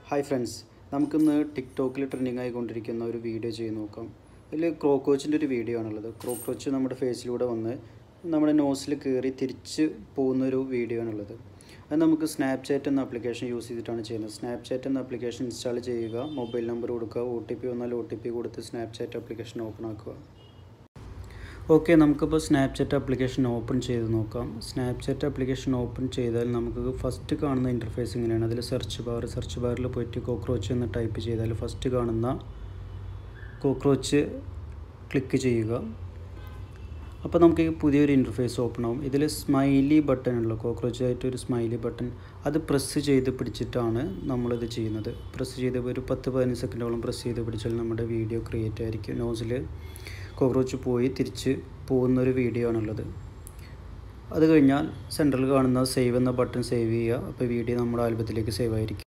hi friends നമുക്കിന്ന് ടിക്ടോക്കിൽ trending ആയിക്കൊണ്ടിരിക്കുന്ന ഒരു video ചെയ്ത് നോക്കാം ഇതിൽ ക്രോക്കോച്ചിൻ്റെ ഒരു വീഡിയോ ആണുള്ളത് ക്രോക്കോച്ച് നമ്മുടെ ഫേസിലൂടെ വന്ന് നമ്മുടെ നോസിൽ കയറി തിരിച്ച് പോകുന്ന ഒരു വീഡിയോ ആണുള്ളത് അത് നമുക്ക് സ്നാപ്ചാറ്റ് എന്ന ആപ്ലിക്കേഷൻ യൂസ് ചെയ്തിട്ടാണ് ചെയ്യുന്നത് സ്നാപ്ചാറ്റ് എന്ന ആപ്ലിക്കേഷൻ ഇൻസ്റ്റാൾ ചെയ്യുക മൊബൈൽ നമ്പർ കൊടുക്കുക ഒ ടി പി വന്നാൽ ഒ ടി പി കൊടുത്ത് സ്നാപ്ചാറ്റ് ആപ്ലിക്കേഷൻ ഓപ്പൺ ആക്കുക ഓക്കെ നമുക്കിപ്പോൾ സ്നാപ്ചാറ്റ് ആപ്ലിക്കേഷൻ ഓപ്പൺ ചെയ്ത് നോക്കാം സ്നാപ്ചാറ്റ് ആപ്ലിക്കേഷൻ ഓപ്പൺ ചെയ്താൽ നമുക്ക് ഫസ്റ്റ് കാണുന്ന ഇൻ്റർഫേസ് ഇങ്ങനെയാണ് അതിൽ സെർച്ച് ബാർ സെർച്ച് ബാറിൽ പോയിട്ട് കോക്രോച്ച് എന്ന് ടൈപ്പ് ചെയ്താൽ ഫസ്റ്റ് കാണുന്ന കോക്രോച്ച് ക്ലിക്ക് ചെയ്യുക അപ്പോൾ നമുക്ക് ഈ പുതിയൊരു ഇൻ്റർഫേസ് ഓപ്പൺ ആവും ഇതിൽ സ്മൈലി ബട്ടൺ ഉള്ള കോക്രോച്ച് ആയിട്ട് ഒരു സ്മൈലി ബട്ടൺ അത് പ്രസ് ചെയ്ത് പിടിച്ചിട്ടാണ് നമ്മളിത് ചെയ്യുന്നത് പ്രസ് ചെയ്ത് ഒരു പത്ത് പതിനഞ്ച് സെക്കൻഡോളം പ്രസ് ചെയ്ത് പിടിച്ചാൽ നമ്മുടെ വീഡിയോ ക്രിയേറ്റ് ആയിരിക്കും നോസിൽ കോക്രോച്ച് പോയി തിരിച്ച് പോകുന്നൊരു വീഡിയോ ആണുള്ളത് അത് കഴിഞ്ഞാൽ സെൻട്രൽ കാണുന്ന സേവ് എന്ന ബട്ടൺ സേവ് ചെയ്യുക അപ്പോൾ വീഡിയോ നമ്മുടെ ആൽബത്തിലേക്ക് സേവ് ആയിരിക്കും